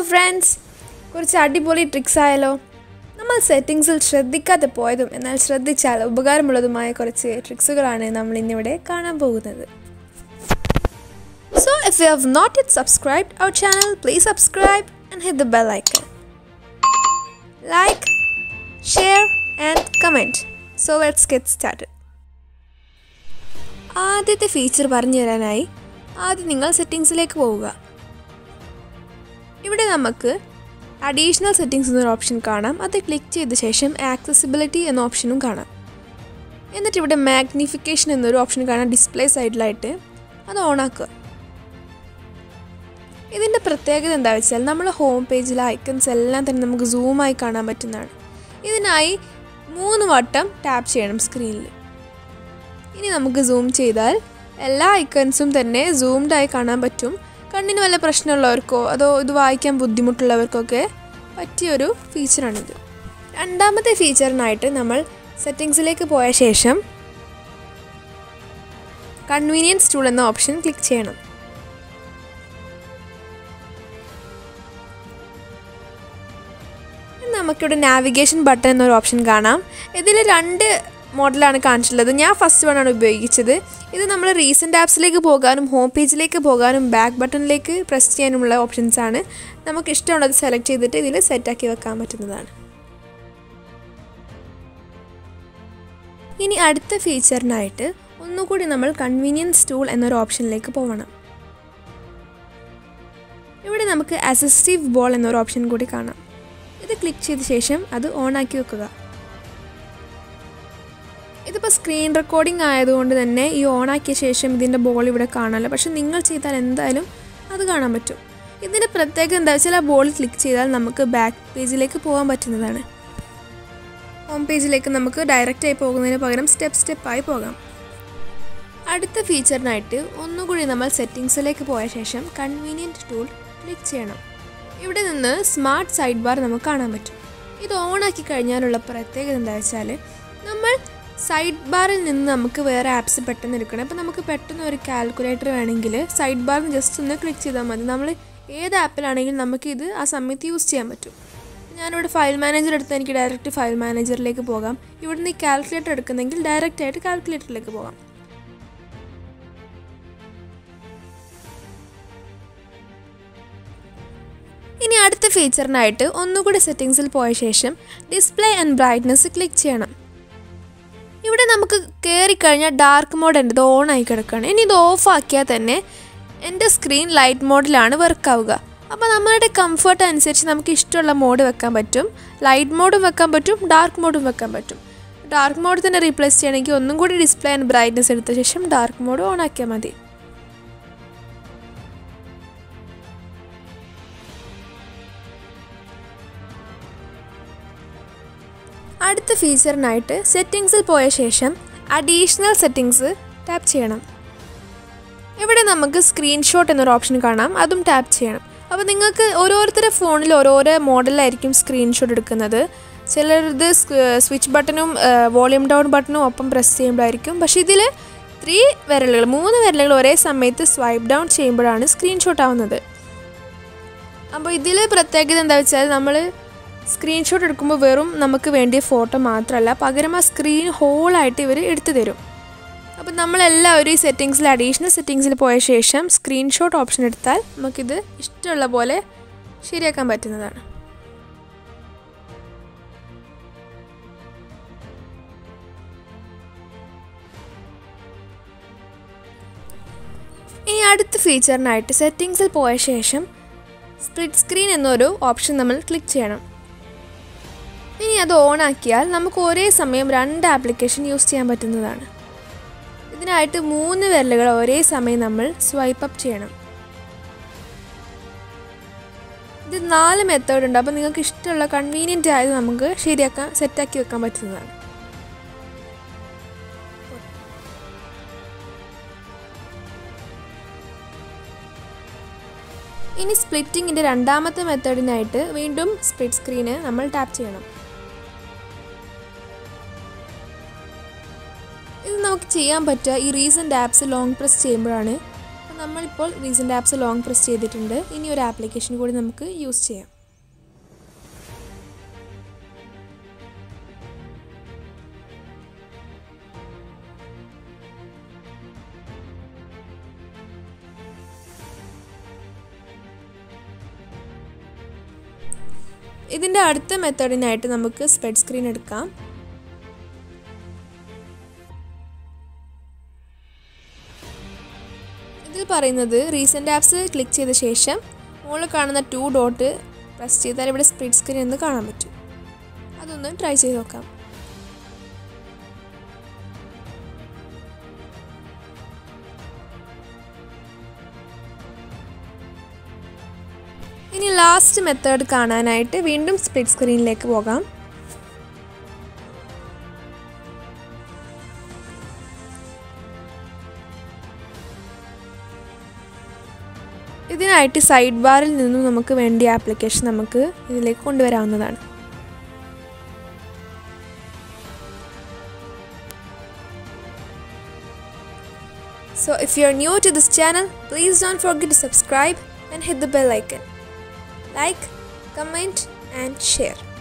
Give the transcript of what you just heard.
Friends കുറച്ച് അടിപൊളി tricks ആയാലോ നമ്മൾ സെറ്റിങ്സിൽ ശ്രദ്ധിക്കാതെ പോയതും എന്നാൽ ശ്രദ്ധിച്ചാൽ ഉപകാരമുള്ളതുമായ കുറച്ച് ട്രിക്സുകളാണ് നമ്മൾ ഇന്നിവിടെ കാണാൻ പോകുന്നത് so if you have not it subscribe our channel please subscribe and hit the bell icon like share and comment so let's get started ആദ്യത്തെ ഫീച്ചർ പറഞ്ഞു തരാനായി ആദ്യം നിങ്ങൾ സെറ്റിങ്സിലേക്ക് പോവുക ഇവിടെ നമുക്ക് അഡീഷണൽ സെറ്റിങ്സ് എന്നൊരു ഓപ്ഷൻ കാണാം അത് ക്ലിക്ക് ചെയ്ത ശേഷം ആക്സസിബിലിറ്റി എന്ന ഓപ്ഷനും കാണാം എന്നിട്ട് ഇവിടെ മാഗ്നിഫിക്കേഷൻ എന്നൊരു ഓപ്ഷൻ കാണാം ഡിസ്പ്ലേ സൈഡിലായിട്ട് അത് ഓണാക്കുക ഇതിൻ്റെ പ്രത്യേകത എന്താ വെച്ചാൽ നമ്മൾ ഹോം പേജിലെ ഐക്കൺസ് എല്ലാം തന്നെ നമുക്ക് സൂമായി കാണാൻ പറ്റുന്നതാണ് ഇതിനായി മൂന്ന് വട്ടം ടാപ്പ് ചെയ്യണം സ്ക്രീനിൽ ഇനി നമുക്ക് സൂം ചെയ്താൽ എല്ലാ ഐക്കൺസും തന്നെ സൂംഡായി കാണാൻ പറ്റും കണ്ണിന് വല്ല പ്രശ്നമുള്ളവർക്കോ അതോ ഇത് വായിക്കാൻ ബുദ്ധിമുട്ടുള്ളവർക്കൊക്കെ പറ്റിയൊരു ഫീച്ചറാണിത് രണ്ടാമത്തെ ഫീച്ചറിനായിട്ട് നമ്മൾ സെറ്റിങ്സിലേക്ക് പോയ ശേഷം കൺവീനിയൻസ് ടൂൾ എന്ന ഓപ്ഷൻ ക്ലിക്ക് ചെയ്യണം നമുക്കിവിടെ നാവിഗേഷൻ ബട്ടൺ എന്നൊരു ഓപ്ഷൻ കാണാം ഇതിൽ രണ്ട് മോഡലാണ് കാണിച്ചിട്ടുള്ളത് ഞാൻ ഫസ്റ്റ് വൺ ആണ് ഉപയോഗിച്ചത് ഇത് നമ്മൾ റീസെൻറ്റ് ആപ്സിലേക്ക് പോകാനും ഹോം പേജിലേക്ക് പോകാനും ബാക്ക് ബട്ടണിലേക്ക് പ്രസ് ചെയ്യാനുമുള്ള ഓപ്ഷൻസ് ആണ് നമുക്ക് ഇഷ്ടമുള്ളത് സെലക്ട് ചെയ്തിട്ട് ഇതിൽ സെറ്റാക്കി വെക്കാൻ പറ്റുന്നതാണ് ഇനി അടുത്ത ഫീച്ചറിനായിട്ട് ഒന്നുകൂടി നമ്മൾ കൺവീനിയൻസ് ടൂൾ എന്നൊരു ഓപ്ഷനിലേക്ക് പോകണം ഇവിടെ നമുക്ക് അസിസ്റ്റീവ് ബോൾ എന്നൊരു ഓപ്ഷൻ കൂടി കാണാം ഇത് ക്ലിക്ക് ചെയ്ത ശേഷം അത് ഓണാക്കി വെക്കുക ഇതിപ്പോൾ സ്ക്രീൻ റെക്കോർഡിംഗ് ആയതുകൊണ്ട് തന്നെ ഈ ഓണാക്കിയ ശേഷം ഇതിൻ്റെ ബോൾ ഇവിടെ കാണാമല്ലോ പക്ഷെ നിങ്ങൾ ചെയ്താൽ എന്തായാലും അത് കാണാൻ പറ്റും ഇതിൻ്റെ പ്രത്യേകത എന്താ വെച്ചാൽ ആ ബോൾ ക്ലിക്ക് ചെയ്താൽ നമുക്ക് ബാക്ക് പേജിലേക്ക് പോകാൻ പറ്റുന്നതാണ് ഹോം പേജിലേക്ക് നമുക്ക് ഡയറക്റ്റായി പോകുന്നതിന് പകരം സ്റ്റെപ്പ് സ്റ്റെപ്പായി പോകാം അടുത്ത ഫീച്ചറിനായിട്ട് ഒന്നുകൂടി നമ്മൾ സെറ്റിങ്സിലേക്ക് പോയ ശേഷം കൺവീനിയൻറ്റ് ടൂൾ ക്ലിക്ക് ചെയ്യണം ഇവിടെ നിന്ന് സ്മാർട്ട് സൈഡ് ബാർ നമുക്ക് കാണാൻ പറ്റും ഇത് ഓണാക്കി കഴിഞ്ഞാലുള്ള പ്രത്യേകത എന്താ വെച്ചാൽ നമ്മൾ സൈഡ് ബാറിൽ നിന്ന് നമുക്ക് വേറെ ആപ്സ് പെട്ടെന്ന് എടുക്കണം അപ്പോൾ നമുക്ക് പെട്ടെന്ന് ഒരു കാൽക്കുലേറ്റർ വേണമെങ്കിൽ സൈഡ് ബാറിൽ ജസ്റ്റ് ഒന്ന് ക്ലിക്ക് ചെയ്താൽ മതി നമ്മൾ ഏത് ആപ്പിലാണെങ്കിലും നമുക്കിത് ആ സമയത്ത് യൂസ് ചെയ്യാൻ പറ്റും ഞാനിവിടെ ഫയൽ മാനേജർ എടുത്താൽ എനിക്ക് ഡയറക്റ്റ് ഫയൽ മാനേജറിലേക്ക് പോകാം ഇവിടുന്ന് ഈ കാൽക്കുലേറ്റർ എടുക്കുന്നെങ്കിൽ ഡയറക്റ്റ് ആയിട്ട് കാൽക്കുലേറ്ററിലേക്ക് പോകാം ഇനി അടുത്ത ഫീച്ചറിനായിട്ട് ഒന്നുകൂടി സെറ്റിങ്സിൽ പോയ ശേഷം ഡിസ്പ്ലേ ആൻഡ് ബ്രൈറ്റ്നസ് ക്ലിക്ക് ചെയ്യണം ഇവിടെ നമുക്ക് കയറിക്കഴിഞ്ഞാൽ ഡാർക്ക് മോഡ് എൻ്റെ ഇത് ഓൺ ആയി കിടക്കുകയാണ് ഇനി ഇത് ഓഫ് ആക്കിയാൽ തന്നെ എൻ്റെ സ്ക്രീൻ ലൈറ്റ് മോഡിലാണ് വർക്ക് ആവുക അപ്പോൾ നമ്മളുടെ കംഫർട്ട് അനുസരിച്ച് നമുക്ക് ഇഷ്ടമുള്ള മോഡ് വെക്കാൻ പറ്റും ലൈറ്റ് മോഡും വെക്കാൻ പറ്റും ഡാർക്ക് മോഡും വെക്കാൻ പറ്റും ഡാർക്ക് മോഡ് തന്നെ റീപ്ലേസ് ചെയ്യണമെങ്കിൽ ഒന്നും കൂടി ഡിസ്പ്ലേ ആൻഡ് ബ്രൈറ്റ്നസ് എടുത്ത ശേഷം ഡാർക്ക് മോഡ് ഓൺ ആക്കിയാൽ മതി അടുത്ത ഫീച്ചറിനായിട്ട് സെറ്റിങ്സിൽ പോയ ശേഷം അഡീഷണൽ സെറ്റിങ്സ് ടാപ്പ് ചെയ്യണം ഇവിടെ നമുക്ക് സ്ക്രീൻഷോട്ട് എന്നൊരു ഓപ്ഷൻ കാണാം അതും ടാപ്പ് ചെയ്യണം അപ്പോൾ നിങ്ങൾക്ക് ഓരോരുത്തരുടെ ഫോണിൽ ഓരോരോ മോഡലായിരിക്കും സ്ക്രീൻഷോട്ട് എടുക്കുന്നത് ചിലരത് സ്വിച്ച് ബട്ടണും വോളിയം ഡൗൺ ബട്ടണും ഒപ്പം പ്രസ് ചെയ്യുമ്പോഴായിരിക്കും പക്ഷേ ഇതിൽ ത്രീ വിരലുകൾ മൂന്ന് വിരലുകൾ ഒരേ സമയത്ത് സ്വൈപ്പ് ഡൗൺ ചെയ്യുമ്പോഴാണ് സ്ക്രീൻഷോട്ട് ആവുന്നത് അപ്പോൾ ഇതിൽ പ്രത്യേകത എന്താ വെച്ചാൽ നമ്മൾ സ്ക്രീൻഷോട്ട് എടുക്കുമ്പോൾ വെറും നമുക്ക് വേണ്ടിയ ഫോട്ടോ മാത്രമല്ല പകരം ആ സ്ക്രീൻ ഹോളായിട്ട് ഇവർ എടുത്തു തരും അപ്പം നമ്മളെല്ലാവരും ഈ സെറ്റിങ്സിൽ അഡീഷണൽ സെറ്റിങ്സിൽ പോയ ശേഷം സ്ക്രീൻഷോട്ട് ഓപ്ഷൻ എടുത്താൽ നമുക്കിത് ഇഷ്ടമുള്ള പോലെ ശരിയാക്കാൻ പറ്റുന്നതാണ് ഇനി അടുത്ത ഫീച്ചറിനായിട്ട് സെറ്റിങ്സിൽ പോയ ശേഷം സ്പ്ലിറ്റ് സ്ക്രീൻ എന്നൊരു ഓപ്ഷൻ നമ്മൾ ക്ലിക്ക് ചെയ്യണം ഇനി അത് ഓൺ ആക്കിയാൽ നമുക്ക് ഒരേ സമയം രണ്ട് ആപ്ലിക്കേഷൻ യൂസ് ചെയ്യാൻ പറ്റുന്നതാണ് ഇതിനായിട്ട് മൂന്ന് വിരലുകൾ ഒരേ സമയം നമ്മൾ സ്വൈപ്പ് അപ്പ് ചെയ്യണം ഇത് നാല് മെത്തേഡ് ഉണ്ട് അപ്പോൾ നിങ്ങൾക്ക് ഇഷ്ടമുള്ള കൺവീനിയൻ്റ് ആയത് നമുക്ക് ശരിയാക്കാൻ സെറ്റാക്കി വെക്കാൻ പറ്റുന്നതാണ് ഇനി സ്പ്ലിറ്റിങ്ങിൻ്റെ രണ്ടാമത്തെ മെത്തേഡിനായിട്ട് വീണ്ടും സ്പ്ലിറ്റ് സ്ക്രീന് നമ്മൾ ടാപ്പ് ചെയ്യണം ഇത് നമുക്ക് ചെയ്യാൻ പറ്റുക ഈ റീസെൻ്റ് ആപ്സ് ലോങ് പ്രസ് ചെയ്യുമ്പോഴാണ് അപ്പോൾ നമ്മളിപ്പോൾ റീസെൻ്റ് ആപ്സ് ലോങ് പ്രസ് ചെയ്തിട്ടുണ്ട് ഇനി ഒരു ആപ്ലിക്കേഷൻ കൂടി നമുക്ക് യൂസ് ചെയ്യാം ഇതിൻ്റെ അടുത്ത മെത്തേഡിനായിട്ട് നമുക്ക് സ്പ്രെഡ് സ്ക്രീൻ എടുക്കാം ഇതിൽ പറയുന്നത് റീസെൻ്റ് ആപ്സ് ക്ലിക്ക് ചെയ്ത ശേഷം മുകളിൽ കാണുന്ന ടു ഡോട്ട് പ്രസ് ചെയ്താൽ ഇവിടെ സ്പ്ലിറ്റ് സ്ക്രീൻ എന്ന് കാണാൻ പറ്റും അതൊന്ന് ട്രൈ ചെയ്ത് നോക്കാം ഇനി ലാസ്റ്റ് മെത്തേഡ് കാണാനായിട്ട് വീണ്ടും സ്പ്ലിറ്റ് സ്ക്രീനിലേക്ക് പോകാം ഇതിനായിട്ട് സൈഡ് ബാറിൽ നിന്നും നമുക്ക് വേണ്ടിയ ആപ്ലിക്കേഷൻ നമുക്ക് ഇതിലേക്ക് കൊണ്ടുവരാവുന്നതാണ് So if you're new to this channel, please don't forget to subscribe and hit the bell icon. Like, comment and share.